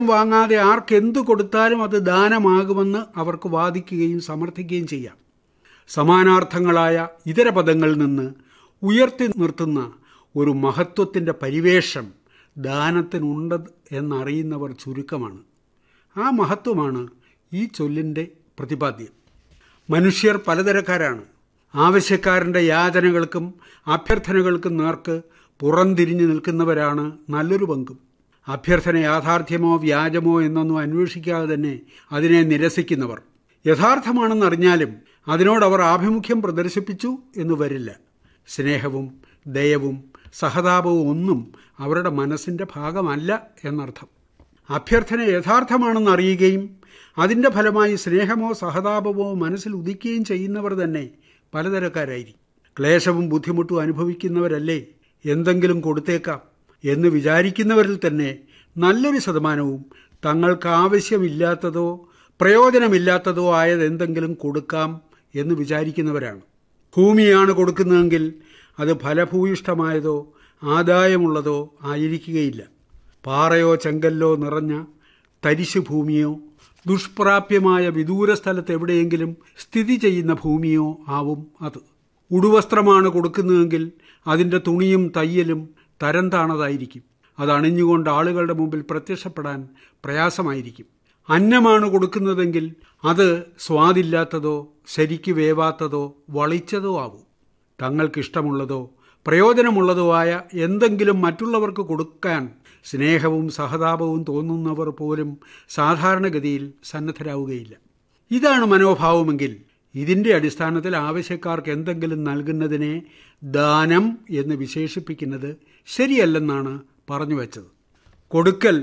വാങ്ങാതെ ആർക്കെന്തു കൊടുത്താലും അത് ദാനമാകുമെന്ന് അവർക്ക് വാദിക്കുകയും സമർത്ഥിക്കുകയും ചെയ്യാം സമാനാർത്ഥങ്ങളായ ഇതര പദങ്ങളിൽ നിന്ന് ഉയർത്തി നിർത്തുന്ന ഒരു മഹത്വത്തിൻ്റെ പരിവേഷം ദാനത്തിനുണ്ട് എന്നറിയുന്നവർ ചുരുക്കമാണ് ആ മഹത്വമാണ് ഈ ചൊല്ലിൻ്റെ പ്രതിപാദ്യം മനുഷ്യർ പലതരക്കാരാണ് ആവശ്യക്കാരൻ്റെ യാചനകൾക്കും അഭ്യർത്ഥനകൾക്കും നേർക്ക് പുറംതിരിഞ്ഞു നിൽക്കുന്നവരാണ് നല്ലൊരു പങ്കും അഭ്യർത്ഥന യാഥാർത്ഥ്യമോ വ്യാജമോ എന്നൊന്നും അന്വേഷിക്കാതെ തന്നെ അതിനെ നിരസിക്കുന്നവർ യഥാർത്ഥമാണെന്നറിഞ്ഞാലും അതിനോടവർ ആഭിമുഖ്യം പ്രദർശിപ്പിച്ചു എന്ന് വരില്ല സ്നേഹവും ദയവും സഹതാപവും ഒന്നും അവരുടെ മനസ്സിൻ്റെ ഭാഗമല്ല എന്നർത്ഥം അഭ്യർത്ഥന യഥാർത്ഥമാണെന്ന് അറിയുകയും അതിൻ്റെ ഫലമായി സ്നേഹമോ സഹതാപമോ മനസ്സിൽ ഉദിക്കുകയും ചെയ്യുന്നവർ തന്നെ പലതരക്കാരായിരിക്കും ക്ലേശവും ബുദ്ധിമുട്ടും അനുഭവിക്കുന്നവരല്ലേ എന്തെങ്കിലും കൊടുത്തേക്കാം എന്ന് വിചാരിക്കുന്നവരിൽ തന്നെ നല്ലൊരു ശതമാനവും തങ്ങൾക്ക് ആവശ്യമില്ലാത്തതോ പ്രയോജനമില്ലാത്തതോ ആയത് എന്തെങ്കിലും കൊടുക്കാം എന്ന് വിചാരിക്കുന്നവരാണ് ഭൂമിയാണ് കൊടുക്കുന്നതെങ്കിൽ അത് ഫലഭൂയിഷ്ഠമായതോ ആദായമുള്ളതോ ആയിരിക്കുകയില്ല പാറയോ ചെങ്കല്ലോ നിറഞ്ഞ തരിശു ഭൂമിയോ ദുഷ്പ്രാപ്യമായ വിദൂര സ്ഥലത്ത് എവിടെയെങ്കിലും സ്ഥിതി ചെയ്യുന്ന ഭൂമിയോ ആവും അത് ഉടുവസ്ത്രമാണ് കൊടുക്കുന്നതെങ്കിൽ അതിൻ്റെ തുണിയും തയ്യലും തരം താണതായിരിക്കും അത് അണിഞ്ഞുകൊണ്ട് ആളുകളുടെ മുമ്പിൽ പ്രത്യക്ഷപ്പെടാൻ പ്രയാസമായിരിക്കും അന്നമാണ് കൊടുക്കുന്നതെങ്കിൽ അത് സ്വാദില്ലാത്തതോ ശരിക്ക് വേവാത്തതോ വളിച്ചതോ ആവും തങ്ങൾക്കിഷ്ടമുള്ളതോ പ്രയോജനമുള്ളതോ ആയ എന്തെങ്കിലും മറ്റുള്ളവർക്ക് കൊടുക്കാൻ സ്നേഹവും സഹതാപവും തോന്നുന്നവർ പോലും സാധാരണഗതിയിൽ സന്നദ്ധരാവുകയില്ല ഇതാണ് മനോഭാവമെങ്കിൽ ഇതിൻ്റെ അടിസ്ഥാനത്തിൽ ആവശ്യക്കാർക്ക് എന്തെങ്കിലും നൽകുന്നതിനെ ദാനം എന്ന് വിശേഷിപ്പിക്കുന്നത് ശരിയല്ലെന്നാണ് പറഞ്ഞു വച്ചത് കൊടുക്കൽ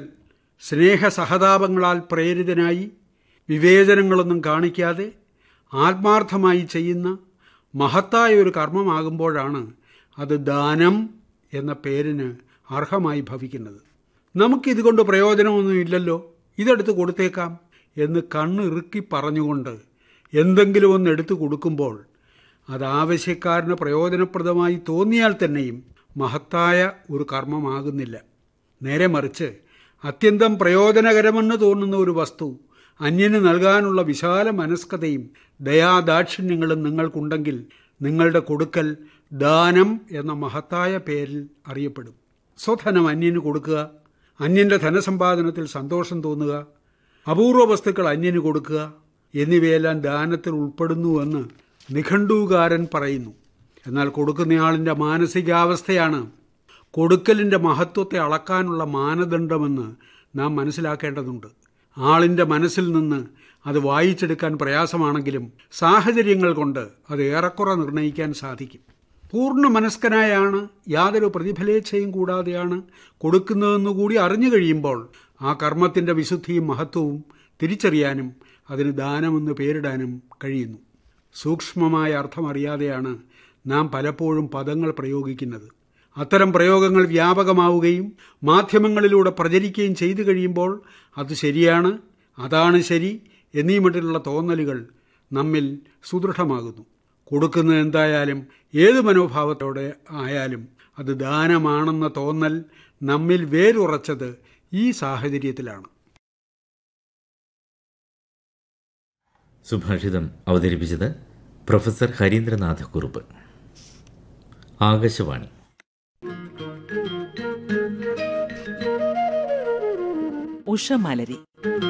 സ്നേഹസഹതാപങ്ങളാൽ പ്രേരിതനായി വിവേചനങ്ങളൊന്നും കാണിക്കാതെ ആത്മാർത്ഥമായി ചെയ്യുന്ന മഹത്തായ ഒരു കർമ്മമാകുമ്പോഴാണ് അത് ദാനം എന്ന പേരിന് അർഹമായി ഭവിക്കുന്നത് നമുക്കിതുകൊണ്ട് പ്രയോജനമൊന്നുമില്ലല്ലോ ഇതെടുത്ത് കൊടുത്തേക്കാം എന്ന് കണ്ണിറുക്കി പറഞ്ഞുകൊണ്ട് എന്തെങ്കിലും ഒന്ന് എടുത്തു കൊടുക്കുമ്പോൾ അത് ആവശ്യക്കാരന് പ്രയോജനപ്രദമായി തോന്നിയാൽ തന്നെയും മഹത്തായ ഒരു കർമ്മമാകുന്നില്ല നേരെ മറിച്ച് അത്യന്തം പ്രയോജനകരമെന്ന് തോന്നുന്ന ഒരു വസ്തു അന്യന് നൽകാനുള്ള വിശാല മനസ്കതയും ദയാദാക്ഷിണ്യങ്ങളും നിങ്ങൾക്കുണ്ടെങ്കിൽ നിങ്ങളുടെ കൊടുക്കൽ ദാനം എന്ന മഹത്തായ പേരിൽ അറിയപ്പെടും സ്വധനം അന്യന് കൊടുക്കുക അന്യന്റെ ധനസമ്പാദനത്തിൽ സന്തോഷം തോന്നുക അപൂർവ വസ്തുക്കൾ അന്യന് കൊടുക്കുക എന്നിവയെല്ലാം ദാനത്തിൽ ഉൾപ്പെടുന്നുവെന്ന് നിഘണ്ടൂകാരൻ പറയുന്നു എന്നാൽ കൊടുക്കുന്നയാളിൻ്റെ മാനസികാവസ്ഥയാണ് കൊടുക്കലിൻ്റെ മഹത്വത്തെ അളക്കാനുള്ള മാനദണ്ഡമെന്ന് നാം മനസ്സിലാക്കേണ്ടതുണ്ട് ആളിൻ്റെ മനസ്സിൽ നിന്ന് അത് വായിച്ചെടുക്കാൻ പ്രയാസമാണെങ്കിലും സാഹചര്യങ്ങൾ കൊണ്ട് അത് ഏറെക്കുറെ നിർണ്ണയിക്കാൻ സാധിക്കും പൂർണ്ണ മനസ്കനായാണ് യാതൊരു പ്രതിഫലേച്ഛയും കൂടാതെയാണ് കൊടുക്കുന്നതെന്നുകൂടി അറിഞ്ഞു കഴിയുമ്പോൾ ആ കർമ്മത്തിൻ്റെ വിശുദ്ധിയും മഹത്വവും തിരിച്ചറിയാനും അതിന് ദാനമെന്ന് പേരിടാനും കഴിയുന്നു സൂക്ഷ്മമായ അർത്ഥമറിയാതെയാണ് നാം പലപ്പോഴും പദങ്ങൾ പ്രയോഗിക്കുന്നത് അത്തരം പ്രയോഗങ്ങൾ വ്യാപകമാവുകയും മാധ്യമങ്ങളിലൂടെ പ്രചരിക്കുകയും ചെയ്തു കഴിയുമ്പോൾ അത് ശരിയാണ് അതാണ് ശരി എന്നീ മട്ടിലുള്ള തോന്നലുകൾ നമ്മിൽ സുദൃഢമാകുന്നു കൊടുക്കുന്നത് എന്തായാലും ഏത് മനോഭാവത്തോടെ ആയാലും അത് ദാനമാണെന്ന തോന്നൽ നമ്മിൽ വേരുറച്ചത് ഈ സാഹചര്യത്തിലാണ് സുഭാഷിതം അവതരിപ്പിച്ചത് പ്രൊഫസർ ഹരീന്ദ്രനാഥ കുറുപ്പ് ആകാശവാണി ഉഷമലരി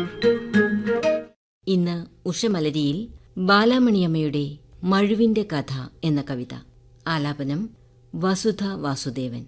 ഇന്ന് ഉഷമലരിയിൽ ബാലാമണിയമ്മയുടെ മഴുവിന്റെ കഥ എന്ന കവിത ആലാപനം വസുധ വാസുദേവൻ